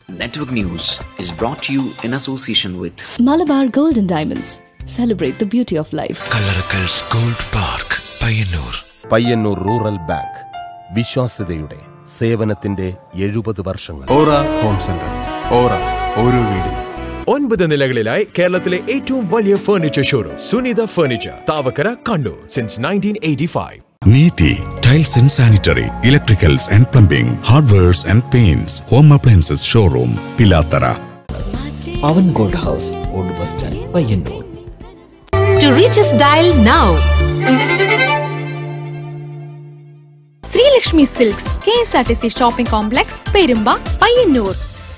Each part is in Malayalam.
Network News is brought to you in association with Malabar Gold and Diamonds. Celebrate the beauty of life. Kallarakkals gold park Payyanur Payyanur rural bank വിശ്വാസ്യതയുടെ സേവനത്തിന്റെ എഴുപത് വർഷങ്ങൾ ഓറ ഹോം സെന്റർ ഓറ ഓരോ വീടിനും ഒൻപത് നിലകളിലായി കേരളത്തിലെ ഏറ്റവും വലിയ furniture showroom Sunitha furniture Thavakkara Kannur since nineteen eighty five Neethi tiles and sanitary electricals and plumbing hardwares and paints home appliances showroom Pilathara Pavan gold house old bus stand Payyanur To reach us, dial now. Sreelakshmi silks K S R T C shopping complex Perumba Payyanur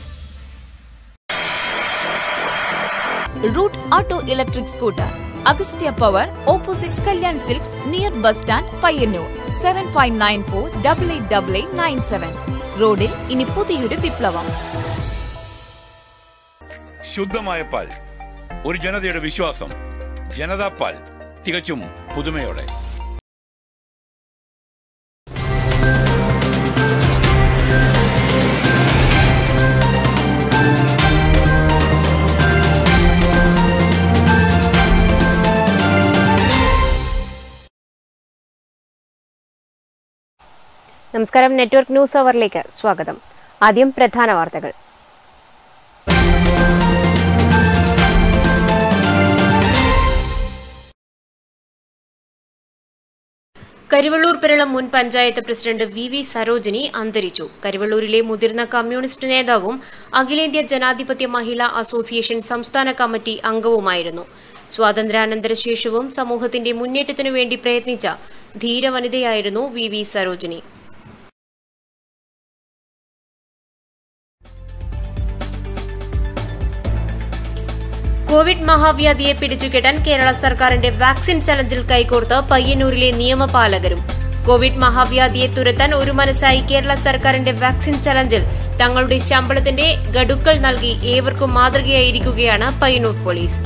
Root Auto Electric Scooter. Agastya Power, opposite Kalyan Silks, near bus stand, Payyanur seven five nine four double eight double eight nine seven റോഡിൽ ഇനി പുതിയൊരു വിപ്ലവം ശുദ്ധമായ പാൽ ഒരു ജനതയുടെ വിശ്വാസം ജനതാ പാൽ തികച്ചും പുതുമയോടെ നമസ്കാരം നെറ്റ്വർക്ക് ന്യൂസ് അവറിലേക്ക് സ്വാഗതം ആദ്യം പ്രധാന വാർത്തകൾ കരുവള്ളൂർ പിരളം മുൻ panchayat president V V Sarojini അന്തരിച്ചു കരുവള്ളൂരിലെ മുതിർന്ന കമ്മ്യൂണിസ്റ്റ് നേതാവും അഖിലേന്ത്യാ ജനാധിപത്യ മഹിളാ അസോസിയേഷൻ സംസ്ഥാന കമ്മിറ്റി അംഗവുമായിരുന്നു സ്വാതന്ത്ര്യാനന്തര ശേഷവും സമൂഹത്തിന്റെ മുന്നേറ്റത്തിനു വേണ്ടി പ്രയത്നിച്ച ധീരവനിതയായിരുന്നു വി വി സരോജിനി കോവിഡ് മഹാവ്യാധിയെ പിടിച്ചുകെട്ടാൻ കേരള സർക്കാരിന്റെ വാക്സിൻ ചലഞ്ചിൽ കൈകോർത്ത് പയ്യന്നൂരിലെ നിയമപാലകരും കോവിഡ് മഹാവ്യാധിയെ തുരത്താൻ ഒരു മനസ്സായി കേരള സർക്കാരിന്റെ വാക്സിൻ ചലഞ്ചിൽ തങ്ങളുടെ ശമ്പളത്തിന്റെ ഗഡുക്കൾ നൽകി ഏവർക്കും മാതൃകയായിരിക്കുകയാണ് പയ്യന്നൂർ പോലീസ്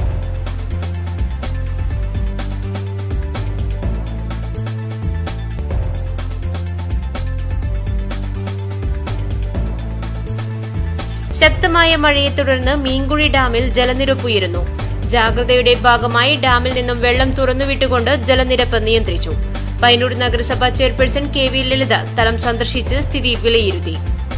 ശക്തമായ മഴയെ തുടർന്ന് മീൻകുഴി ഡാമിൽ ജലനിരപ്പ് ഉയരുന്നു ജാഗ്രതയുടെ ഭാഗമായി ഡാമിൽ നിന്നും വെള്ളം തുറന്നുവിട്ടുകൊണ്ട് ജലനിരപ്പ് നിയന്ത്രിച്ചു പൈനൂർ നഗരസഭ ചെയർപേഴ്സൺ കെ വി ലളിത സ്ഥലം സന്ദർശിച്ച് സ്ഥിതി വിലയിരുത്തി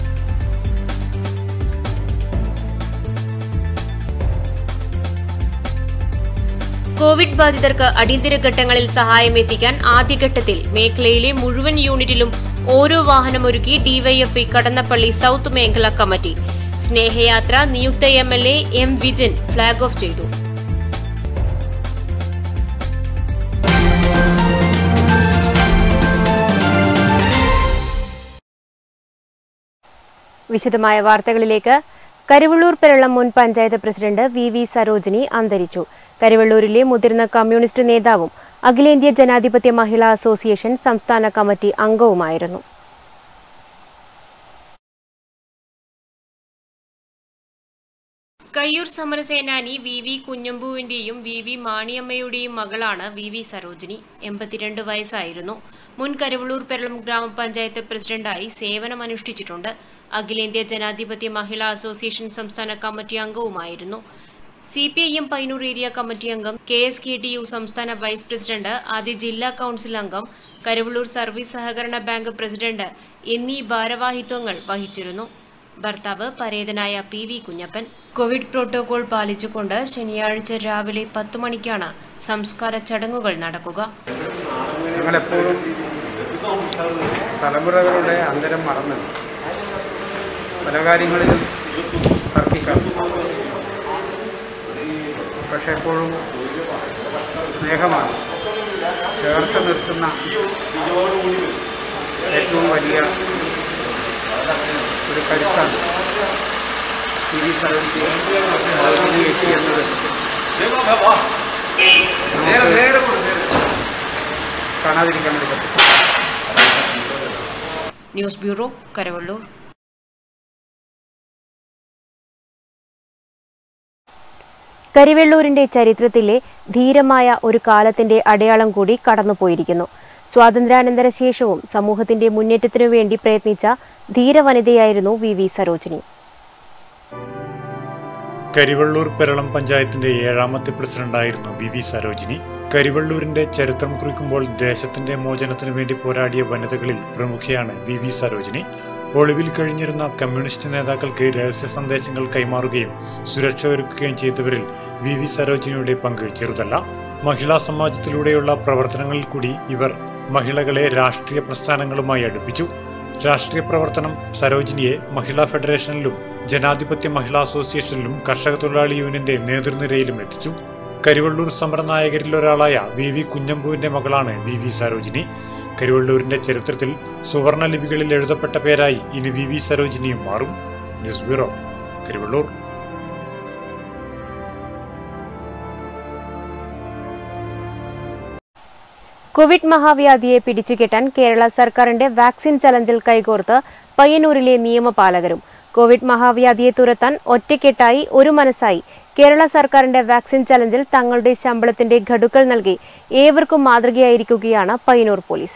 കോവിഡ് ബാധിതർക്ക് അടിയന്തര ഘട്ടങ്ങളിൽ സഹായം എത്തിക്കാൻ ആദ്യഘട്ടത്തിൽ മേഖലയിലെ മുഴുവൻ യൂണിറ്റിലും ഓരോ വാഹനമൊരുക്കി ഡിവൈഎഫ്ഐ കടന്നപ്പള്ളി സൗത്ത് മേഖല കമ്മിറ്റി സ്നേഹയാത്ര നിയുക്ത M L A M Vijin flag off ചെയ്തു വിശദമായ വാർത്തകളിലേക്ക് കരുവള്ളൂർ പെരളം മുൻ panchayat president V V Sarojini അന്തരിച്ചു കരുവള്ളൂരിലെ മുതിർന്ന കമ്മ്യൂണിസ്റ്റ് നേതാവും അഖിലേന്ത്യാ ജനാധിപത്യ മഹിളാ അസോസിയേഷൻ സംസ്ഥാന കമ്മിറ്റി അംഗവുമായിരുന്നു കയ്യൂർ സമരസേനാനി വി വി കുഞ്ഞമ്പുവിന്റെയും വി വി മാണിയമ്മയുടെയും മകളാണ് വി വി സരോജിനി എൺപത്തിരണ്ട് വയസ്സായിരുന്നു മുൻ കരുവള്ളൂർ പെരളം ഗ്രാമപഞ്ചായത്ത് പ്രസിഡന്റായി സേവനമനുഷ്ഠിച്ചിട്ടുണ്ട് അഖിലേന്ത്യാ ജനാധിപത്യ മഹിളാ അസോസിയേഷൻ സംസ്ഥാന കമ്മിറ്റി അംഗവുമായിരുന്നു C P I M Painur area committee അംഗം K S K T U സംസ്ഥാന വൈസ് പ്രസിഡന്റ് ആദ്യ ജില്ലാ കൌൺസിൽ അംഗം കരുവള്ളൂർ സർവീസ് സഹകരണ ബാങ്ക് പ്രസിഡന്റ് എന്നീ ഭാരവാഹിത്വങ്ങൾ വഹിച്ചിരുന്നു ഭർത്താവ് പരേതനായ P V Kunhappan covid protocol പാലിച്ചുകൊണ്ട് ശനിയാഴ്ച രാവിലെ പത്തു മണിക്കാണ് സംസ്കാര ചടങ്ങുകൾ നടക്കുക ഞങ്ങളെപ്പോഴും തലമുറകളുടെ അന്തരം മറന്ന് പല കാര്യങ്ങളിലും തർക്കിക്കാം പക്ഷെ എപ്പോഴും സ്നേഹമാണ് ചേർത്ത് നിർത്തുന്ന ഏറ്റവും വലിയ ഒരു കരുത്താണ് ടി വി സരോജി എത്തി എന്നത് കാണാതിരിക്കാൻ വേണ്ടി പറ്റും ന്യൂസ് ബ്യൂറോ കരവള്ളൂർ കരിവെള്ളൂരിന്റെ ചരിത്രത്തിലെ ധീരമായ ഒരു കാലത്തിന്റെ അടയാളം കൂടി കടന്നുപോയിരിക്കുന്നു സ്വാതന്ത്ര്യാനന്തര ശേഷവും സമൂഹത്തിന്റെ മുന്നേറ്റത്തിനു വേണ്ടി പ്രയത്നിച്ച ധീരവനിതയായിരുന്നു വി വി സരോജിനി കരിവള്ളൂർ പെരളം പഞ്ചായത്തിന്റെ ഏഴാമത്തെ പ്രസിഡന്റായിരുന്നു വി വി സരോജിനി കരിവള്ളൂരിന്റെ ചരിത്രം കുറിക്കുമ്പോൾ ദേശത്തിന്റെ മോചനത്തിനു വേണ്ടി പോരാടിയ വനിതകളിൽ പ്രമുഖയാണ് വി വി സരോജിനി ഒളിവിൽ കഴിഞ്ഞിരുന്ന കമ്മ്യൂണിസ്റ്റ് നേതാക്കൾക്ക് രഹസ്യ സന്ദേശങ്ങൾ കൈമാറുകയും സുരക്ഷ ഒരുക്കുകയും ചെയ്തവരിൽ വി വി സരോജിനിയുടെ പങ്ക് ചെറുതല്ല മഹിളാ സമാജത്തിലൂടെയുള്ള പ്രവർത്തനങ്ങളിൽ കൂടി ഇവർ മഹിളകളെ രാഷ്ട്രീയ പ്രസ്ഥാനങ്ങളുമായി അടുപ്പിച്ചു രാഷ്ട്രീയ പ്രവർത്തനം സരോജിനിയെ മഹിളാ ഫെഡറേഷനിലും ജനാധിപത്യ മഹിളാ അസോസിയേഷനിലും കർഷക തൊഴിലാളി യൂണിയന്റെ നേതൃനിരയിലും എത്തിച്ചു കരിവള്ളൂർ സമരനായകരിൽ ഒരാളായ വി വി കുഞ്ഞമ്പുവിന്റെ മകളാണ് വി വി സരോജിനി കരിവള്ളൂരിന്റെ ചരിത്രത്തിൽ സുവർണ ലിപികളിൽ എഴുതപ്പെട്ട പേരായി ഇനി വി വി സരോജിനിയും മാറും ന്യൂസ് ബ്യൂറോ കരിവള്ളൂർ കോവിഡ് മഹാവ്യാധിയെ പിടിച്ചുകെട്ടാൻ കേരള സർക്കാരിന്റെ വാക്സിൻ ചലഞ്ചിൽ കൈകോർത്ത് പയ്യന്നൂരിലെ നിയമപാലകരും കോവിഡ് മഹാവ്യാധിയെ തുരത്താൻ ഒറ്റക്കെട്ടായി ഒരു മനസ്സായി കേരള സർക്കാരിന്റെ വാക്സിൻ ചലഞ്ചിൽ തങ്ങളുടെ ശമ്പളത്തിന്റെ ഘടുക്കൾ നൽകി ഏവർക്കും മാതൃകയായിരിക്കുകയാണ് പയ്യന്നൂർ പോലീസ്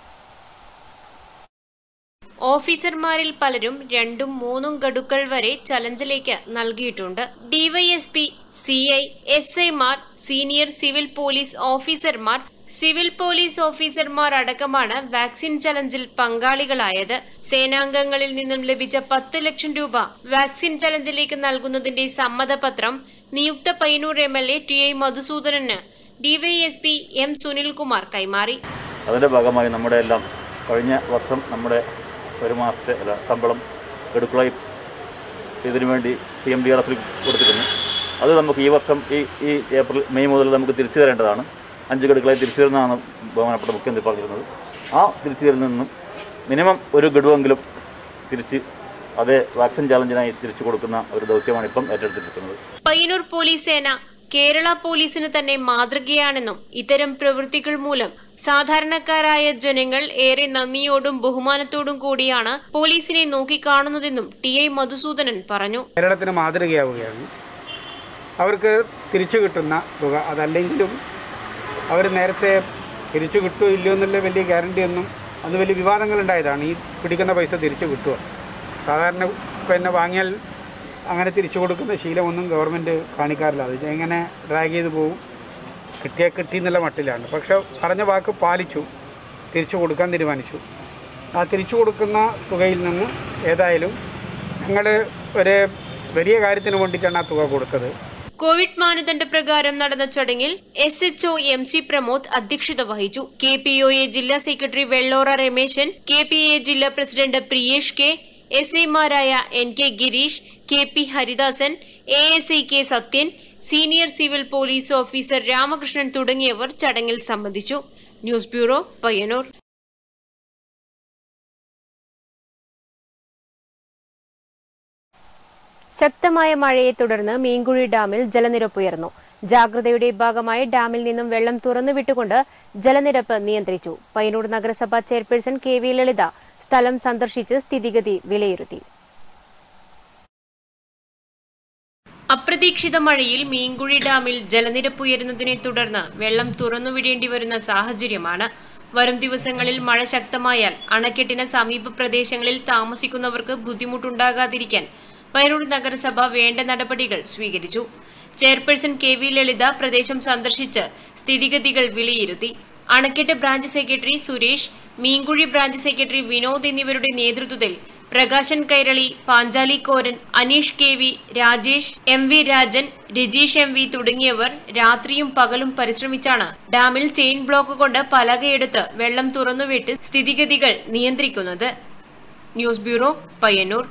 ഓഫീസർമാരിൽ പലരും രണ്ടും മൂന്നും ഗഡുക്കൾ വരെ ചലഞ്ചിലേക്ക് നൽകിയിട്ടുണ്ട് ഡിവൈഎസ്പി സി ഐ എസ് ഐമാർ സീനിയർ സിവിൽ പോലീസ് ഓഫീസർമാർ സിവിൽ പോലീസ് ഓഫീസർമാർ അടക്കമാണ് വാക്സിൻ ചലഞ്ചിൽ പങ്കാളികളായത് സേനാംഗങ്ങളിൽ നിന്നും ലഭിച്ച പത്ത് ലക്ഷം രൂപ വാക്സിൻ ചലഞ്ചിലേക്ക് നൽകുന്നതിന്റെ സമ്മതപത്രം നിയുക്ത Payyanur M L A T I മധുസൂദനന് ഡിവൈഎസ്പി എം സുനിൽകുമാർ കൈമാറി അതിൻ്റെ ഭാഗമായി നമ്മുടെ എല്ലാം കഴിഞ്ഞ വർഷം നമ്മുടെ ഒരു മാസത്തെ അല്ല ശമ്പളം ഗഡുക്കളായി ഇതിനു വേണ്ടി സി എം ഡി ആർ എഫിൽ കൊടുത്തിരുന്നു അത് നമുക്ക് ഈ വർഷം ഈ ഈ ഏപ്രിൽ മെയ് മുതൽ നമുക്ക് തിരിച്ചു തരേണ്ടതാണ് അഞ്ച് ഗഡുക്കളായി തിരിച്ചു തരുന്നതാണ് ബഹുമാനപ്പെട്ട മുഖ്യമന്ത്രി പറഞ്ഞിരുന്നത് ആ തിരിച്ചു തരുന്നതിൽ നിന്നും മിനിമം ഒരു ഗഡുവെങ്കിലും തിരിച്ച് അതേ വാക്സിൻ ചാലഞ്ചിനായി തിരിച്ചു കൊടുക്കുന്ന ഒരു ദൗത്യമാണ് ഇപ്പം ഏറ്റെടുത്തിരിക്കുന്നത് പയ്യന്നൂർ പോലീസ് സേന കേരള പോലീസിന് തന്നെ മാതൃകയാണെന്നും ഇത്തരം പ്രവൃത്തികൾ മൂലം സാധാരണക്കാരായ ജനങ്ങൾ ഏറെ നന്ദിയോടും ബഹുമാനത്തോടും കൂടിയാണ് പോലീസിനെ നോക്കിക്കാണുന്നതെന്നും ടി ഐ മധുസൂദനൻ പറഞ്ഞു കേരളത്തിന് മാതൃകയാവുകയാണ് അവർക്ക് തിരിച്ചു കിട്ടുന്ന തുക അതല്ലെങ്കിലും അവർ നേരത്തെ തിരിച്ചു കിട്ടുമോ ഇല്ലയോ എന്നുള്ള വലിയ ഗ്യാരണ്ടി ഒന്നും അന്ന് വലിയ വിവാദങ്ങൾ ഉണ്ടായതാണ് ഈ പിടിക്കുന്ന പൈസ തിരിച്ചു കിട്ടുക സാധാരണ പിന്നെ വാങ്ങിയാൽ അങ്ങനെ തിരിച്ചു കൊടുക്കുന്ന ശീലമൊന്നും ഗവൺമെൻറ് കാണിക്കാറില്ല അത് എങ്ങനെ ഡ്രാഗ് ചെയ്ത് പോകും കിട്ടിയാൽ കിട്ടി എന്നുള്ള മട്ടിലാണ് പക്ഷെ പറഞ്ഞ വാക്ക് പാലിച്ചു തിരിച്ചു കൊടുക്കാൻ തീരുമാനിച്ചു ആ തിരിച്ചു കൊടുക്കുന്ന തുകയിൽ നിന്ന് ഏതായാലും ഞങ്ങൾ ഒരു വലിയ കാര്യത്തിന് വേണ്ടിയിട്ടാണ് ആ തുക കൊടുത്തത് കോവിഡ് മാനദണ്ഡ പ്രകാരം നടന്ന ചടങ്ങിൽ S H O M C Pramod അധ്യക്ഷത വഹിച്ചു കെ പി ഒ എ ജില്ലാ secretary Vellora Rameshan K P A ജില്ലാ പ്രസിഡന്റ് പ്രിയേഷ് കെ എസ് ഐമാരായ N K Gireesh K P Haridasan A S I K Sathyan senior civil police officer Ramakrishnan തുടങ്ങിയവർ ചടങ്ങിൽ സംബന്ധിച്ചു ന്യൂസ് ബ്യൂറോ പയ്യന്നൂർ ശക്തമായ മഴയെ തുടർന്ന് മീൻകുഴി ഡാമിൽ ജലനിരപ്പ് ഉയർന്നു ജാഗ്രതയുടെ ഭാഗമായി ഡാമിൽ നിന്നും വെള്ളം തുറന്നുവിട്ടുകൊണ്ട് ജലനിരപ്പ് നിയന്ത്രിച്ചു പയ്യന്നൂർ നഗരസഭ ചെയർപേഴ്സൺ കെ വി ലളിത സ്ഥലം സന്ദർശിച്ച് സ്ഥിതിഗതി വിലയിരുത്തി അപ്രതീക്ഷിത മഴയിൽ മീൻകുഴി ഡാമിൽ ജലനിരപ്പ് ഉയരുന്നതിനെ തുടർന്ന് വെള്ളം തുറന്നുവിടേണ്ടി വരുന്ന സാഹചര്യമാണ് വരും ദിവസങ്ങളിൽ മഴ ശക്തമായാൽ അണക്കെട്ടിന് സമീപ പ്രദേശങ്ങളിൽ താമസിക്കുന്നവർക്ക് ബുദ്ധിമുട്ടുണ്ടാകാതിരിക്കാൻ പയ്യന്നൂർ നഗരസഭ വേണ്ട നടപടികൾ സ്വീകരിച്ചു ചെയർപേഴ്സൺ കെ വി ലളിത പ്രദേശം സന്ദർശിച്ച് സ്ഥിതിഗതികൾ വിലയിരുത്തി അണക്കെട്ട് branch secretary Suresh Meenkuzhi branch secretary Vinod എന്നിവരുടെ നേതൃത്വത്തിൽ Prakashan Kairali Panchali Koran Aneesh K V Rajesh M V Rajan Rajeesh M V തുടങ്ങിയവർ രാത്രിയും പകലും പരിശ്രമിച്ചാണ് ഡാമിൽ ചെയിൻ ബ്ലോക്ക് കൊണ്ട് പലകയെടുത്ത് വെള്ളം തുറന്നുവിട്ട് സ്ഥിതിഗതികൾ നിയന്ത്രിക്കുന്നത് news bureau Payyanur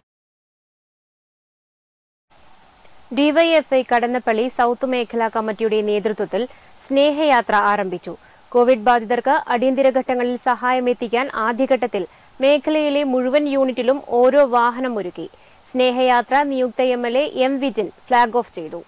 DYFI Kadannappally south മേഖലാ കമ്മിറ്റിയുടെ നേതൃത്വത്തിൽ സ്നേഹയാത്ര ആരംഭിച്ചു കോവിഡ് ബാധിതർക്ക് അടിയന്തര ഘട്ടങ്ങളിൽ സഹായമെത്തിക്കാൻ ആദ്യഘട്ടത്തിൽ മേഖലയിലെ മുഴുവൻ യൂണിറ്റിലും ഓരോ വാഹനം ഒരുക്കി സ്നേഹയാത്ര നിയുക്ത M L A M Vijin flag off ചെയ്തു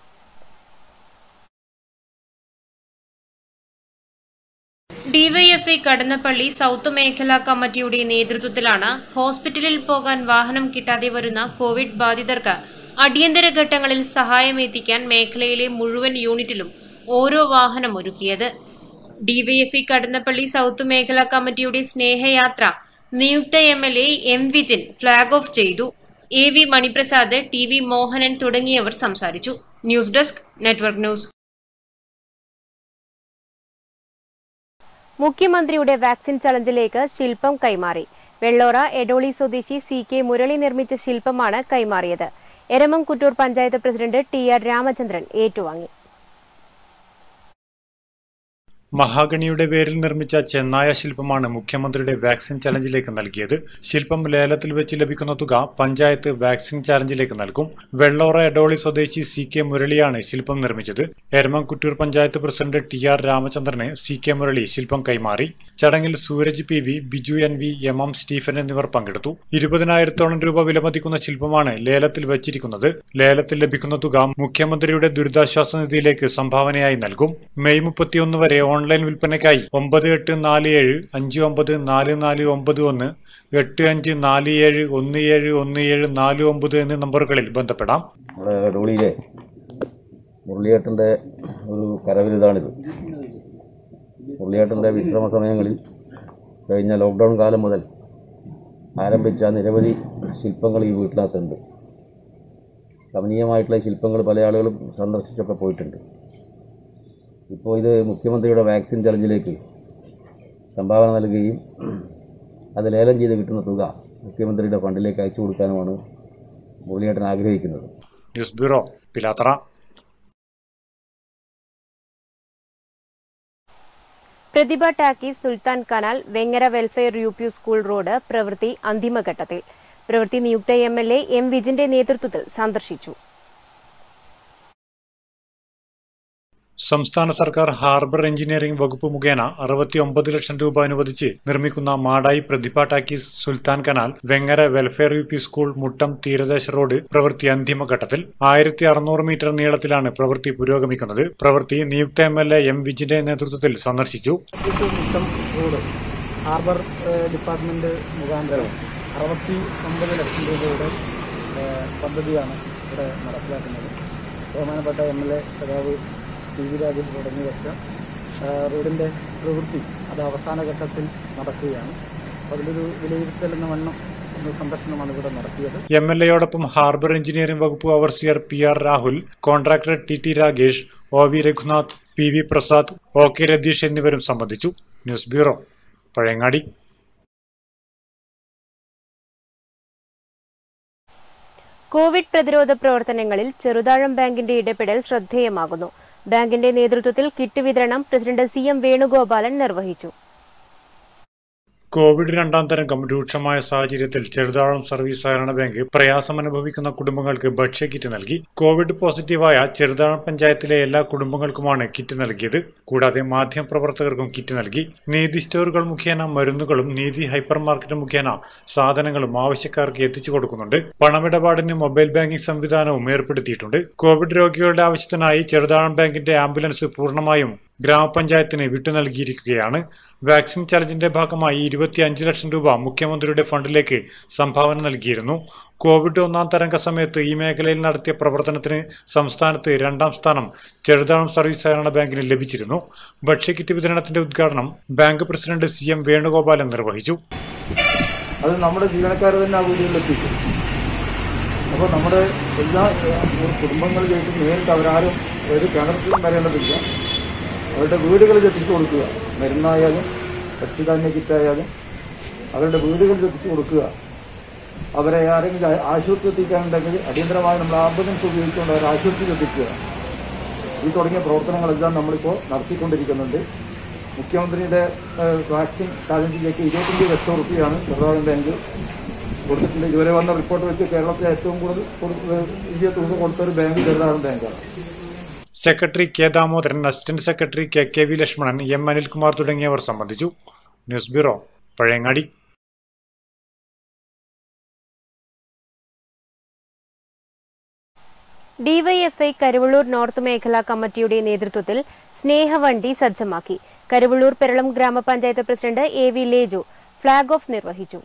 ഡിവൈഎഫ്ഐ കടന്നപ്പള്ളി സൗത്ത് മേഖലാ കമ്മിറ്റിയുടെ നേതൃത്വത്തിലാണ് ഹോസ്പിറ്റലിൽ പോകാൻ വാഹനം കിട്ടാതെ വരുന്ന കോവിഡ് ബാധിതർക്ക് അടിയന്തര ഘട്ടങ്ങളിൽ സഹായമെത്തിക്കാൻ മേഖലയിലെ മുഴുവൻ യൂണിറ്റിലും ഓരോ വാഹനം ഒരുക്കിയത് ഡിവൈഎഫ്ഐ കടന്നപ്പള്ളി സൗത്ത് മേഖലാ കമ്മിറ്റിയുടെ സ്നേഹയാത്ര നിയുക്ത M L A M Vijin flag off ചെയ്തു A V Maniprasad T V Mohanan തുടങ്ങിയവർ സംസാരിച്ചു ന്യൂസ് ഡെസ്ക് നെറ്റ്വർക്ക് ന്യൂസ് മുഖ്യമന്ത്രിയുടെ വാക്സിൻ ചലഞ്ചിലേക്ക് ശില്പം കൈമാറി വെള്ളോറ എഡോളി സ്വദേശി സി കെ മുരളി നിർമ്മിച്ച ശില്പമാണ് കൈമാറിയത് Eramamkuttur panchayat president T R Ramachandran ഏറ്റുവാങ്ങി മഹാഗണിയുടെ പേരിൽ നിർമ്മിച്ച ചെന്നായ ശില്പമാണ് മുഖ്യമന്ത്രിയുടെ വാക്സിൻ ചലഞ്ചിലേക്ക് നൽകിയത് ശില്പം ലേലത്തിൽ വെച്ച് ലഭിക്കുന്ന തുക പഞ്ചായത്ത് വാക്സിൻ ചലഞ്ചിലേക്ക് നൽകും വെള്ളോറ എഡോളി സ്വദേശി സി കെ മുരളിയാണ് ശില്പം നിർമ്മിച്ചത് Eramamkuttur panchayat president T R രാമചന്ദ്രന് സി കെ മുരളി ശില്പം കൈമാറി ചടങ്ങിൽ Sooraj P V Biju N V M M Stephen എന്നിവർ പങ്കെടുത്തു ഇരുപതിനായിരത്തോളം രൂപ വിലമതിക്കുന്ന ശില്പമാണ് ലേലത്തിൽ വെച്ചിരിക്കുന്നത് ലേലത്തിൽ ലഭിക്കുന്ന തുക മുഖ്യമന്ത്രിയുടെ ദുരിതാശ്വാസ നിധിയിലേക്ക് സംഭാവനയായി നൽകും മെയ് മുപ്പത്തിയൊന്ന് വരെ ഓൺലൈൻ വിൽപ്പനയ്ക്കായി ഒമ്പത് എട്ട് നാല് ഏഴ് അഞ്ച് ഒമ്പത് നാല് നാല് ഒമ്പത് ഒന്ന് എട്ട് അഞ്ച് നാല് ഏഴ് ഒന്ന് ഏഴ് ഒന്ന് ഏഴ് നാല് ഒമ്പത് എന്നീ നമ്പറുകളിൽ ബന്ധപ്പെടാം നമ്മുടെ ഡോളിയിലെ മുരളിയേട്ടൻ്റെ ഒരു കരവിരുതാണിത് മുരളിയേട്ടൻ്റെ വിശ്രമ സമയങ്ങളിൽ കഴിഞ്ഞ ലോക്ക്ഡൗൺ കാലം മുതൽ ആരംഭിച്ച നിരവധി ശില്പങ്ങൾ ഈ വീട്ടിനകത്തുണ്ട് കമനീയമായിട്ടുള്ള ശില്പങ്ങൾ പല ആളുകളും സന്ദർശിച്ചൊക്കെ പോയിട്ടുണ്ട് ഇപ്പോൾ ഇത് മുഖ്യമന്ത്രിയുടെ വാക്സിൻ ചലഞ്ചിലേക്ക് സംഭാവന നൽകുകയും അത് ലേലം ചെയ്ത് കിട്ടുന്ന തുക മുഖ്യമന്ത്രിയുടെ ഫണ്ടിലേക്ക് അയച്ചു കൊടുക്കാനുമാണ് മുരളിയേട്ടൻ ആഗ്രഹിക്കുന്നത് news bureau Pilathara Prathibha talkies Sultan canal Vengara welfare U P school road പ്രവൃത്തി അന്തിമഘട്ടത്തിൽ പ്രവൃത്തി നിയുക്ത എം എൽ എ എം വിജിന്റെ നേതൃത്വത്തിൽ സന്ദർശിച്ചു സംസ്ഥാന സർക്കാർ ഹാർബർ എഞ്ചിനീയറിംഗ് വകുപ്പ് മുഖേന അറുപത്തിയൊമ്പത് ലക്ഷം രൂപ അനുവദിച്ച് നിർമ്മിക്കുന്ന Madayi Prathibha talkies Sultan canal Vengara welfare U P school Muttam തീരദേശ റോഡ് പ്രവൃത്തി അന്തിമഘട്ടത്തിൽ ആയിരത്തി അറുന്നൂറ് മീറ്റർ നീളത്തിലാണ് പ്രവൃത്തി പുരോഗമിക്കുന്നത് പ്രവൃത്തി നിയുക്ത എം എൽ എ എം വിജിന്റെ നേതൃത്വത്തിൽ സന്ദർശിച്ചു മുട്ടം റോഡ് ഹാർബർ ഏഹ്, ഡിപ്പാർട്ട്മെന്റ് മുഖാന്തരം അറുപത്തി ഒമ്പത് ലക്ഷം രൂപയുടെ ഏഹ്, പദ്ധതിയാണ് ഇവിടെ നടപ്പിലാക്കുന്നത് ബഹുമാനപ്പെട്ട എം എൽ എ സഖാവ് ടി വി രാജേഷ് തുടങ്ങിയവർക്ക് ഏഹ്, റോഡിന്റെ പ്രവൃത്തി അത് അവസാന ഘട്ടത്തിൽ നടക്കുകയാണ് അപ്പോൾ അതിലൊരു വിലയിരുത്തൽ എന്ന വണ്ണം ഒരു സന്ദർശനമാണ് ഇവിടെ നടത്തിയത് എം എൽ എയോടൊപ്പം ഹാർബർ എഞ്ചിനീയറിംഗ് വകുപ്പ് overseer P R Rahul contractor T T Ragesh O V Raghunath P V Prasad O K Ratheesh എന്നിവരും സംബന്ധിച്ചു ന്യൂസ് ബ്യൂറോ പഴയങ്ങാടി കോവിഡ് പ്രതിരോധ പ്രവർത്തനങ്ങളിൽ ചെറുതാഴം ബാങ്കിന്റെ ഇടപെടൽ ശ്രദ്ധേയമാകുന്നു ബാങ്കിന്റെ നേതൃത്വത്തിൽ കിറ്റ് വിതരണം പ്രസിഡന്റ് സി എം വേണുഗോപാലൻ നിർവഹിച്ചു കോവിഡ് രണ്ടാം തരംഗം രൂക്ഷമായ സാഹചര്യത്തിൽ ചെറുതാഴം സർവീസ് സഹകരണ ബാങ്ക് പ്രയാസം അനുഭവിക്കുന്ന കുടുംബങ്ങൾക്ക് ഭക്ഷ്യക്കിറ്റ് നൽകി കോവിഡ് പോസിറ്റീവായ ചെറുതാഴം പഞ്ചായത്തിലെ എല്ലാ കുടുംബങ്ങൾക്കുമാണ് കിറ്റ് നൽകിയത് കൂടാതെ മാധ്യമപ്രവർത്തകർക്കും കിറ്റ് നൽകി നീതി സ്റ്റോറുകൾ മുഖേന മരുന്നുകളും നീതി ഹൈപ്പർ മാർക്കറ്റ് മുഖേന സാധനങ്ങളും ആവശ്യക്കാർക്ക് എത്തിച്ചു കൊടുക്കുന്നുണ്ട് പണമിടപാടിന് മൊബൈൽ ബാങ്കിംഗ് സംവിധാനവും ഏർപ്പെടുത്തിയിട്ടുണ്ട് കോവിഡ് രോഗികളുടെ ആവശ്യത്തിനായി ചെറുതാഴം ബാങ്കിന്റെ ആംബുലൻസ് പൂർണ്ണമായും ഗ്രാമപഞ്ചായത്തിന് വിട്ടു നൽകിയിരിക്കുകയാണ് വാക്സിൻ ചലഞ്ചിന്റെ ഭാഗമായി ഇരുപത്തിയഞ്ച് ലക്ഷം രൂപ മുഖ്യമന്ത്രിയുടെ ഫണ്ടിലേക്ക് സംഭാവന നൽകിയിരുന്നു കോവിഡ് ഒന്നാം തരംഗ സമയത്ത് ഈ മേഖലയിൽ നടത്തിയ പ്രവർത്തനത്തിന് സംസ്ഥാനത്ത് രണ്ടാം സ്ഥാനം ചെറുതാഴം സർവീസ് സഹകരണ ബാങ്കിന് ലഭിച്ചിരുന്നു ഭക്ഷ്യക്കിറ്റ് വിതരണത്തിന്റെ ഉദ്ഘാടനം bank president C M Venugopalan നിർവഹിച്ചു അത് നമ്മുടെ ജീവനക്കാർ തന്നെ ആ വീടുകളിലെത്തിക്കും അപ്പോൾ നമ്മുടെ എല്ലാ ഏഹ്, കുടുംബങ്ങളിലേക്കും നേരിട്ട് അവരാരും ഒരു കിണറ്റിലും വരേണ്ടതില്ല അവരുടെ വീടുകളിൽ എത്തിച്ചു കൊടുക്കുക മരുന്നായാലും ഭക്ഷ്യധാന്യ കിറ്റായാലും അവരുടെ വീടുകളിൽ എത്തിച്ചു കൊടുക്കുക അവരെ ആരെങ്കിലും ആ- ആശുപത്രി എത്തിക്കാനുണ്ടെങ്കിൽ അടിയന്തരമായി നമ്മൾ ആംബുലൻസ് ഉപയോഗിച്ചുകൊണ്ട് അവരെ ആശുപത്രിയിൽ എത്തിക്കുക ഈ തുടങ്ങിയ പ്രവർത്തനങ്ങളെല്ലാം നമ്മളിപ്പോൾ നടത്തിക്കൊണ്ടിരിക്കുന്നുണ്ട് മുഖ്യമന്ത്രിയുടെ ഏഹ്, വാക്സിൻ ചാലഞ്ചിലേക്ക് ഇരുപത്തഞ്ച് ലക്ഷം റുപ്യയാണ് ചെറുതാഴം ബാങ്ക് കൊടുത്തിട്ടുണ്ട് ഇതുവരെ വന്ന റിപ്പോർട്ട് വെച്ച് കേരളത്തിലെ ഏറ്റവും കൂടുതൽ കൊടു- ഏഹ്, വലിയ തുക കൊടുത്ത ഒരു ബാങ്ക് ചെറുതാഴം ബാങ്കാണ് secretary K Damodaran assistant secretary K K V Lakshmanan M Anilkumar തുടങ്ങിയവർ സംബന്ധിച്ചു news bureau Pazhayangadi DYFI Karivellur north മേഖലാ കമ്മിറ്റിയുടെ നേതൃത്വത്തിൽ സ്നേഹവണ്ടി സജ്ജമാക്കി കരുവള്ളൂർ പെരളം ഗ്രാമപഞ്ചായത്ത് president A V Leju flag off നിർവഹിച്ചു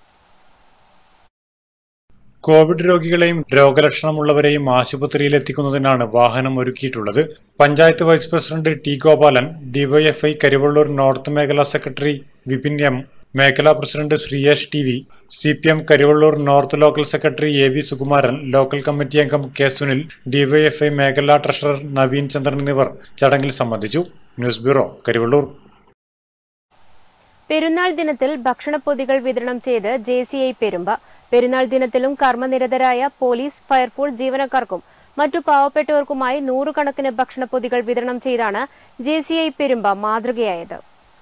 കോവിഡ് രോഗികളെയും രോഗലക്ഷണമുള്ളവരെയും ആശുപത്രിയിൽ എത്തിക്കുന്നതിനാണ് വാഹനം ഒരുക്കിയിട്ടുള്ളത് panchayat vice president T Gopalan DYFI Karivellur north മേഖലാ സെക്രട്ടറി വിപിൻ എം മേഖലാ president Sreeyesh T V C P M Karivellur north local secretary A V Sukumaran local committee അംഗം കെ സുനിൽ ഡിവൈഎഫ്ഐ മേഖലാ ട്രഷറർ നവീൻ ചന്ദ്രൻ എന്നിവർ ചടങ്ങിൽ സംബന്ധിച്ചു ന്യൂസ് ബ്യൂറോ കരിവള്ളൂർ പെരുന്നാൾ ദിനത്തിൽ ഭക്ഷണപ്പൊതികൾ വിതരണം ചെയ്ത് ജെ സി ഐ പെരുമ്പ പെരുന്നാൾ ദിനത്തിലും കർമ്മനിരതരായ പോലീസ് ഫയർഫോഴ്സ് ജീവനക്കാർക്കും മറ്റു പാവപ്പെട്ടവർക്കുമായി നൂറുകണക്കിന് ഭക്ഷണപ്പൊതികൾ വിതരണം ചെയ്താണ് ജെ സി ഐ പെരുമ്പ മാതൃകയായത്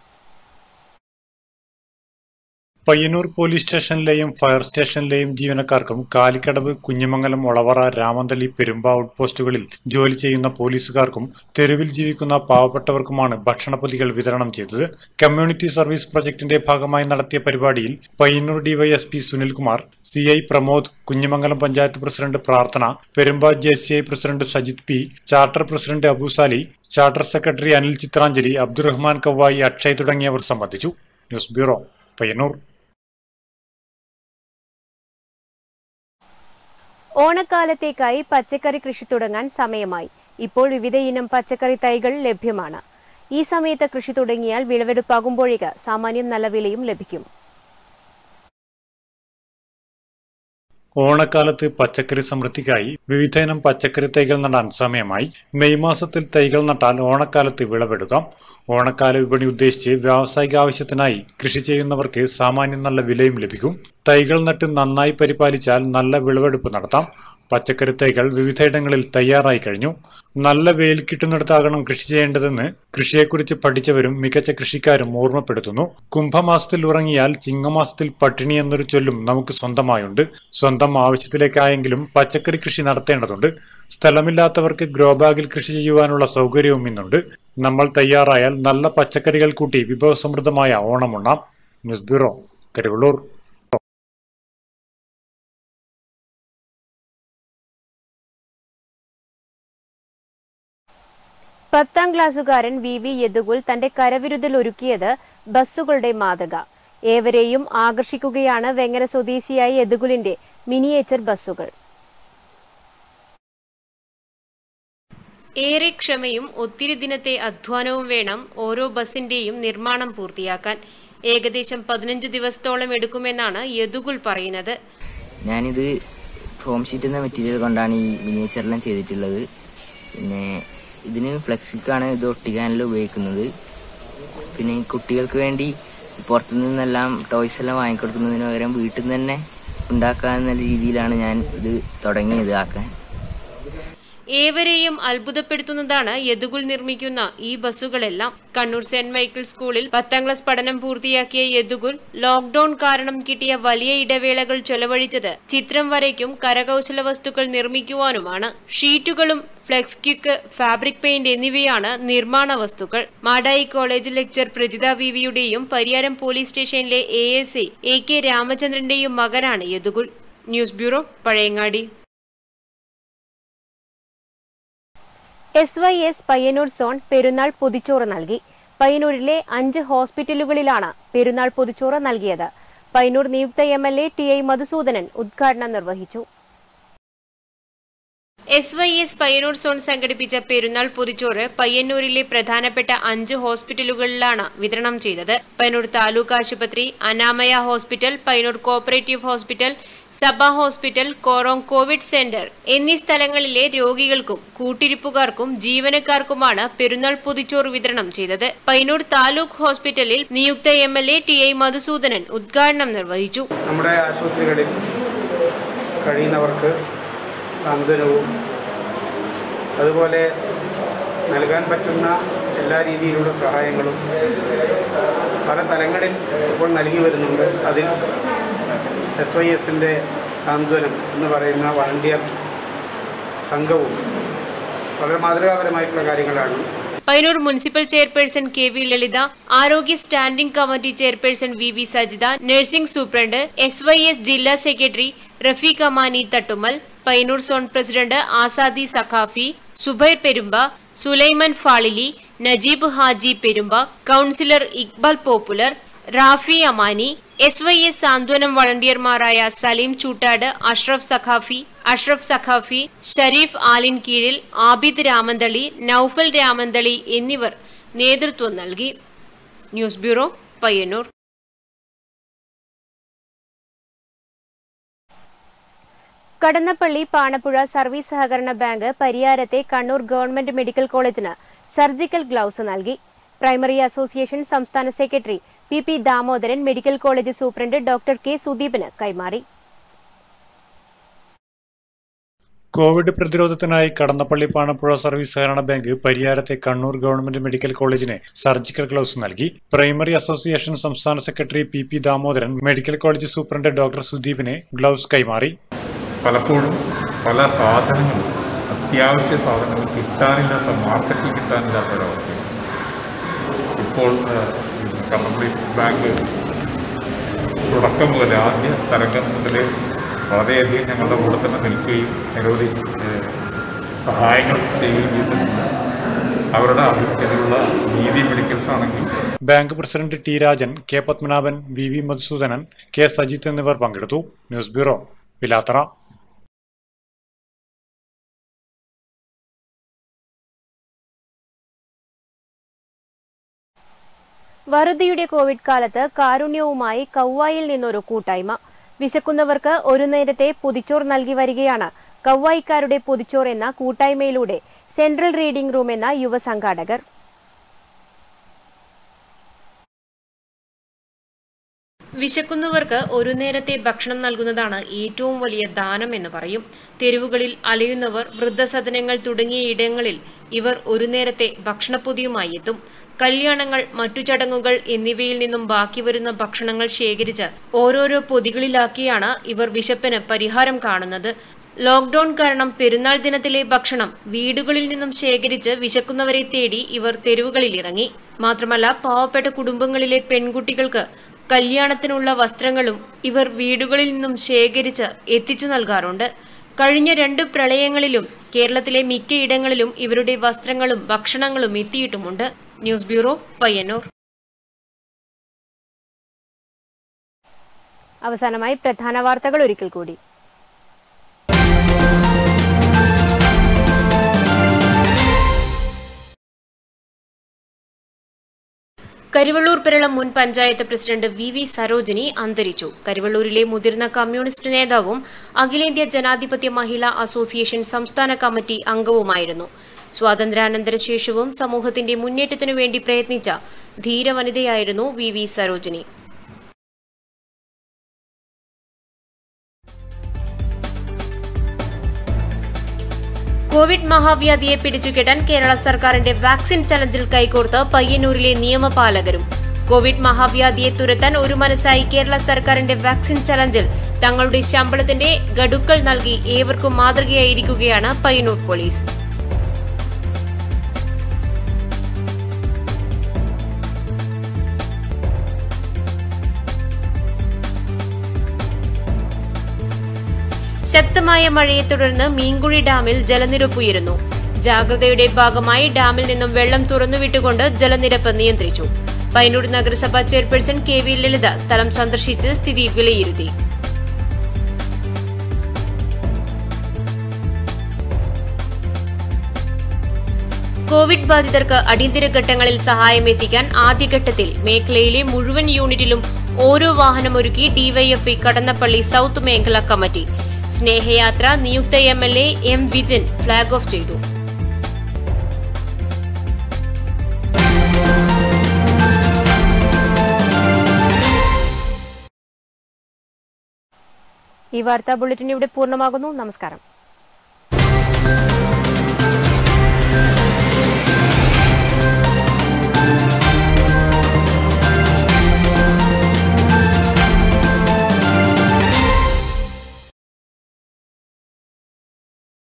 പയ്യന്നൂർ പോലീസ് സ്റ്റേഷനിലെയും ഫയർ സ്റ്റേഷനിലെയും ജീവനക്കാർക്കും കാലിക്കടവ് കുഞ്ഞിമംഗലം ഒളവറ രാമന്തളി പെരുമ്പ ഔട്ട് പോസ്റ്റുകളിൽ ജോലി ചെയ്യുന്ന പോലീസുകാർക്കും തെരുവിൽ ജീവിക്കുന്ന പാവപ്പെട്ടവർക്കുമാണ് ഭക്ഷണപ്പൊതികൾ വിതരണം ചെയ്തത് കമ്മ്യൂണിറ്റി സർവീസ് പ്രൊജക്ടിന്റെ ഭാഗമായി നടത്തിയ പരിപാടിയിൽ Payyanur DYSP Sunilkumar C I Pramod Kunhimangalam panchayat president Prarthana Perumba J C I president Sajith P charter president Abusali charter secretary Anil Chitranjali Abdurahman Kavayi Akshay തുടങ്ങിയവർ സംബന്ധിച്ചു ന്യൂസ് ബ്യൂറോ പയ്യന്നൂർ ഓണക്കാലത്തേക്കായി പച്ചക്കറി കൃഷി തുടങ്ങാൻ സമയമായി ഇപ്പോൾ വിവിധ ഇനം പച്ചക്കറി തൈകൾ ലഭ്യമാണ് ഈ സമയത്ത് കൃഷി തുടങ്ങിയാൽ വിളവെടുപ്പാകുമ്പോഴേക്ക് സാമാന്യം നല്ല വിലയും ലഭിക്കും ഓണക്കാലത്ത് പച്ചക്കറി സമൃദ്ധിക്കായി വിവിധയിനം പച്ചക്കറി തൈകൾ നടാൻ സമയമായി മെയ് മാസത്തിൽ തൈകൾ നട്ടാൽ ഓണക്കാലത്ത് വിളവെടുക്കാം ഓണക്കാല വിപണി ഉദ്ദേശിച്ച് വ്യാവസായിക ആവശ്യത്തിനായി കൃഷി ചെയ്യുന്നവർക്ക് സാമാന്യം നല്ല വിലയും ലഭിക്കും തൈകൾ നട്ട് നന്നായി പരിപാലിച്ചാൽ നല്ല വിളവെടുപ്പ് നടത്താം പച്ചക്കറി തൈകൾ വിവിധയിടങ്ങളിൽ തയ്യാറായി കഴിഞ്ഞു നല്ല വെയിൽ കിട്ടുന്നിടത്താകണം കൃഷി ചെയ്യേണ്ടതെന്ന് കൃഷിയെക്കുറിച്ച് പഠിച്ചവരും മികച്ച കൃഷിക്കാരും ഓർമ്മപ്പെടുത്തുന്നു കുംഭമാസത്തിൽ ഉറങ്ങിയാൽ ചിങ്ങമാസത്തിൽ പട്ടിണി എന്നൊരു ചൊല്ലും നമുക്ക് സ്വന്തമായുണ്ട് സ്വന്തം ആവശ്യത്തിലേക്കായെങ്കിലും പച്ചക്കറി കൃഷി നടത്തേണ്ടതുണ്ട് സ്ഥലമില്ലാത്തവർക്ക് ഗ്രോബാഗിൽ കൃഷി ചെയ്യുവാനുള്ള സൗകര്യവും ഇന്നുണ്ട് നമ്മൾ തയ്യാറായാൽ നല്ല പച്ചക്കറികൾ കൂട്ടി വിഭവസമൃദ്ധമായ ഓണമുണ്ണാം ന്യൂസ് ബ്യൂറോ കരിവള്ളൂർ പത്താം ക്ലാസ്സുകാരൻ വി വി യദുകുൽ തന്റെ കരവിരുതിൽ ഒരുക്കിയത് ബസ്സുകളുടെ മാതൃക ഏവരെയും ആകർഷിക്കുകയാണ് വെങ്ങര സ്വദേശിയായ യദുകുലിന്റെ മിനിയേച്ചർ ബസ്സുകൾ ഏറെ ക്ഷമയും ഒത്തിരി ദിനത്തെ അധ്വാനവും വേണം ഓരോ ബസിന്റെയും നിർമ്മാണം പൂർത്തിയാക്കാൻ ഏകദേശം പതിനഞ്ച് ദിവസത്തോളം എടുക്കുമെന്നാണ് യദുകുൽ പറയുന്നത് ഞാനിത് ഫോം ഷീറ്റ് എന്ന മെറ്റീരിയൽ കൊണ്ടാണ് ഈ മിനിയേച്ചറെല്ലാം ചെയ്തിട്ടുള്ളത് പിന്നെ ഇതിന് ഫ്ലെക്സിക്കാണ് ഇത് ഒട്ടിക്കാനെല്ലാം ഉപയോഗിക്കുന്നത് പിന്നെ ഈ കുട്ടികൾക്ക് വേണ്ടി പുറത്തു നിന്നെല്ലാം ടോയ്സ് എല്ലാം വാങ്ങിക്കൊടുക്കുന്നതിന് പകരം വീട്ടിൽ നിന്ന് തന്നെ ഉണ്ടാക്കാവുന്ന രീതിയിലാണ് ഞാൻ ഇത് തുടങ്ങിയത് ആക്കാൻ ഏവരെയും അത്ഭുതപ്പെടുത്തുന്നതാണ് യദുകുൽ നിർമ്മിക്കുന്ന ഈ ബസ്സുകളെല്ലാം കണ്ണൂർ സെന്റ് മൈക്കിൾ സ്കൂളിൽ പത്താം ക്ലാസ് പഠനം പൂർത്തിയാക്കിയ യദുകുൽ ലോക്ഡൌൺ കാരണം കിട്ടിയ വലിയ ഇടവേളകൾ ചെലവഴിച്ചത് ചിത്രം വരയ്ക്കും കരകൗശല വസ്തുക്കൾ നിർമ്മിക്കുവാനുമാണ് ഷീറ്റുകളും ഫ്ലെക്സ് ക്യുക്ക് ഫാബ്രിക് പെയിന്റ് എന്നിവയാണ് നിർമ്മാണ വസ്തുക്കൾ മാടായി കോളേജ് ലെക്ചർ പ്രജിത വിവിയുടെയും പരിയാരം പോലീസ് സ്റ്റേഷനിലെ A S I A K രാമചന്ദ്രന്റെയും മകനാണ് Yadukul news bureau Pazhayangadi S Y S Payyanur zone Perunnal പൊതിച്ചോറ് നൽകി പയ്യന്നൂരിലെ അഞ്ച് ഹോസ്പിറ്റലുകളിലാണ് പെരുന്നാൾ പൊതിച്ചോറ് നൽകിയത് പയ്യന്നൂർ നിയുക്ത M L A T I Madhusoodanan ഉദ്ഘാടനം നിർവഹിച്ചു S Y S Payyanur zone സംഘടിപ്പിച്ച പെരുന്നാൾ പൊതിച്ചോറ് പയ്യന്നൂരിലെ പ്രധാനപ്പെട്ട അഞ്ച് ഹോസ്പിറ്റലുകളിലാണ് വിതരണം ചെയ്തത് പയ്യന്നൂർ താലൂക്ക് ആശുപത്രി Anamaya hospital Payyanur cooperative hospital Sabha hospital Korom covid centre എന്നീ സ്ഥലങ്ങളിലെ രോഗികൾക്കും കൂട്ടിരിപ്പുകാർക്കും ജീവനക്കാർക്കുമാണ് പെരുന്നാൾ പൊതിച്ചോറ് വിതരണം ചെയ്തത് പയ്യന്നൂർ താലൂക്ക് ഹോസ്പിറ്റലിൽ നിയുക്ത M L A T I Madhusoodanan ഉദ്ഘാടനം നിർവഹിച്ചു നമ്മുടെ ആശുപത്രികളിൽ കഴിയുന്നവർക്ക് സാന്ത്വനവും അതുപോലെ നൽകാൻ പറ്റുന്ന എല്ലാ രീതിയിലുള്ള സഹായങ്ങളും പല തലങ്ങളിൽ ഇപ്പോൾ നൽകി വരുന്നുണ്ട് അതിൽ എസ് വൈ എസിൻ്റെ സാന്ത്വനം എന്ന് പറയുന്ന വളണ്ടിയർ സംഘവും വളരെ മാതൃകാപരമായിട്ടുള്ള കാര്യങ്ങളാണ് Payyanur municipal chairperson K V Lalitha ആരോഗ്യ standing committee chairperson V V Sajitha nursing superintendent S Y S ജില്ലാ secretary Rafeeq Amani Thattumal Payyanur zone president Azadi Saqafi Zubair Perumba Sulaiman Fazili Najeeb Haji Perumba councillor Iqbal Popular Rafi Amani S Y S സാന്ത്വനം വളണ്ടിയർമാരായ സലീം ചൂട്ടാട് അഷ്റഫ് സഖാഫി അഷ്റഫ് സഖാഫി ഷരീഫ് ആലിൻ കീഴിൽ ആബിദ് രാമന്തളി നൌഫൽ രാമന്തളി എന്നിവർ നേതൃത്വം നൽകി news bureau Payyanur Kadannappalli Panapuzha service സഹകരണ ബാങ്ക് പരിയാരത്തെ കണ്ണൂർ ഗവൺമെന്റ് മെഡിക്കൽ കോളേജിന് സർജിക്കൽ ഗ്ലൗസ് നൽകി പ്രൈമറി അസോസിയേഷൻ സംസ്ഥാന secretary P P Damodaran medical college superintendent doctor K സുദീപിന് കൈമാറി കോവിഡ് പ്രതിരോധത്തിനായി കടന്നപ്പള്ളി പാണപ്പുഴ സർവീസ് സഹകരണ ബാങ്ക് പരിയാരത്തെ കണ്ണൂർ ഗവൺമെന്റ് മെഡിക്കൽ കോളേജിന് സർജിക്കൽ ഗ്ലൗസ് നൽകി പ്രൈമറി അസോസിയേഷൻ സംസ്ഥാന secretary P P Damodaran medical college superintendent doctor സുദീപിന് ഗ്ലൗസ് കൈമാറി പലപ്പോഴും പല സാധനങ്ങളും അത്യാവശ്യ സാധനങ്ങൾ കിട്ടാനില്ലാത്ത മാർക്കറ്റിൽ കിട്ടാനില്ലാത്ത ഒരവസ്ഥയാണ് ഇപ്പോൾ കണ്ണമ്പള്ളി ബാങ്ക് തുടക്കം മുതൽ ആദ്യ തരംഗം മുതൽ വളരെയധികം ഞങ്ങളുടെ കൂടെ തന്നെ നിൽക്കുകയും നിരവധി ഏഹ്, സഹായങ്ങൾ ചെയ്യുകയും ചെയ്തിട്ടുണ്ട് അവരുടെ ആഭിമുഖ്യത്തിലുള്ള നീതി മെഡിക്കൽസ് ആണെങ്കിൽ bank president T Rajan K Padmanabhan V V Madhusoodanan K Sajith എന്നിവർ പങ്കെടുത്തു ന്യൂസ് ബ്യൂറോ പിലാത്തറ വറുതിയുടെ കോവിഡ് കാലത്ത് കാരുണ്യവുമായി കൗവായിൽ നിന്നൊരു കൂട്ടായ്മ വിശക്കുന്നവർക്ക് ഒരു നേരത്തെ പൊതിച്ചോർ നൽകി വരികയാണ് കൗവായിക്കാരുടെ പൊതിച്ചോർ എന്ന കൂട്ടായ്മയിലൂടെ സെൻട്രൽ റീഡിംഗ് റൂം എന്ന യുവ സംഘാടകർ വിശക്കുന്നവർക്ക് ഒരു നേരത്തെ ഭക്ഷണം നൽകുന്നതാണ് ഏറ്റവും വലിയ ദാനം എന്ന് പറയും തെരുവുകളിൽ അലയുന്നവർ വൃദ്ധസദനങ്ങൾ തുടങ്ങിയ ഇടങ്ങളിൽ ഇവർ ഒരു നേരത്തെ ഭക്ഷണപ്പൊതിയുമായി എത്തും കല്യാണങ്ങൾ മറ്റു ചടങ്ങുകൾ എന്നിവയിൽ നിന്നും ബാക്കി വരുന്ന ഭക്ഷണങ്ങൾ ശേഖരിച്ച് ഓരോരോ പൊതികളിലാക്കിയാണ് ഇവർ വിശപ്പിന് പരിഹാരം കാണുന്നത് ലോക്ഡൌൺ കാരണം പെരുന്നാൾ ദിനത്തിലെ ഭക്ഷണം വീടുകളിൽ നിന്നും ശേഖരിച്ച് വിശക്കുന്നവരെ തേടി ഇവർ തെരുവുകളിൽ ഇറങ്ങി മാത്രമല്ല പാവപ്പെട്ട കുടുംബങ്ങളിലെ പെൺകുട്ടികൾക്ക് കല്യാണത്തിനുള്ള വസ്ത്രങ്ങളും ഇവർ വീടുകളിൽ നിന്നും ശേഖരിച്ച് എത്തിച്ചു നൽകാറുണ്ട് കഴിഞ്ഞ രണ്ട് പ്രളയങ്ങളിലും കേരളത്തിലെ മിക്കയിടങ്ങളിലും ഇവരുടെ വസ്ത്രങ്ങളും ഭക്ഷണങ്ങളും എത്തിയിട്ടുമുണ്ട് ന്യൂസ് ബ്യൂറോ പയ്യന്നൂർ അവസാനമായി പ്രധാന വാർത്തകൾ ഒരിക്കൽ കൂടി കരിവള്ളൂർ പെരളം മുൻ panchayat president V V Sarojini അന്തരിച്ചു കരിവള്ളൂരിലെ മുതിർന്ന കമ്മ്യൂണിസ്റ്റ് നേതാവും അഖിലേന്ത്യാ ജനാധിപത്യ മഹിളാ അസോസിയേഷൻ സംസ്ഥാന കമ്മിറ്റി അംഗവുമായിരുന്നു സ്വാതന്ത്ര്യാനന്തര ശേഷവും സമൂഹത്തിന്റെ മുന്നേറ്റത്തിനു വേണ്ടി പ്രയത്നിച്ച ധീരവനിതയായിരുന്നു വി വി സരോജിനി കോവിഡ് മഹാവ്യാധിയെ പിടിച്ചുകെട്ടാൻ കേരള സർക്കാരിന്റെ വാക്സിൻ ചലഞ്ചിൽ കൈകോർത്ത് പയ്യന്നൂരിലെ നിയമപാലകരും കോവിഡ് മഹാവ്യാധിയെ തുരത്താൻ ഒരു മനസ്സായി കേരള സർക്കാരിന്റെ വാക്സിൻ ചലഞ്ചിൽ തങ്ങളുടെ ശമ്പളത്തിന്റെ ഗഡുക്കൾ നൽകി ഏവർക്കും മാതൃകയായിരിക്കുകയാണ് പയ്യന്നൂർ പോലീസ് ശക്തമായ മഴയെ തുടർന്ന് മീൻകുഴി ഡാമിൽ ജലനിരപ്പ് ഉയരുന്നു ജാഗ്രതയുടെ ഭാഗമായി ഡാമിൽ നിന്നും വെള്ളം തുറന്നുവിട്ടുകൊണ്ട് ജലനിരപ്പ് നിയന്ത്രിച്ചു പൈനൂർ നഗരസഭ ചെയർപേഴ്സൺ കെ വി ലളിത സ്ഥലം സന്ദർശിച്ച് സ്ഥിതി വിലയിരുത്തി കോവിഡ് ബാധിതർക്ക് അടിയന്തര ഘട്ടങ്ങളിൽ സഹായം എത്തിക്കാൻ ആദ്യഘട്ടത്തിൽ മേഖലയിലെ മുഴുവൻ യൂണിറ്റിലും ഓരോ വാഹനമൊരുക്കി ഡിവൈഎഫ്ഐ കടന്നപ്പള്ളി സൗത്ത് മേഖല കമ്മിറ്റി സ്നേഹയാത്ര നിയുക്ത M L A M Vijin flag off ചെയ്തു ഈ വാർത്താ ബുള്ളറ്റിൻ ഇവിടെ പൂർണ്ണമാകുന്നു നമസ്കാരം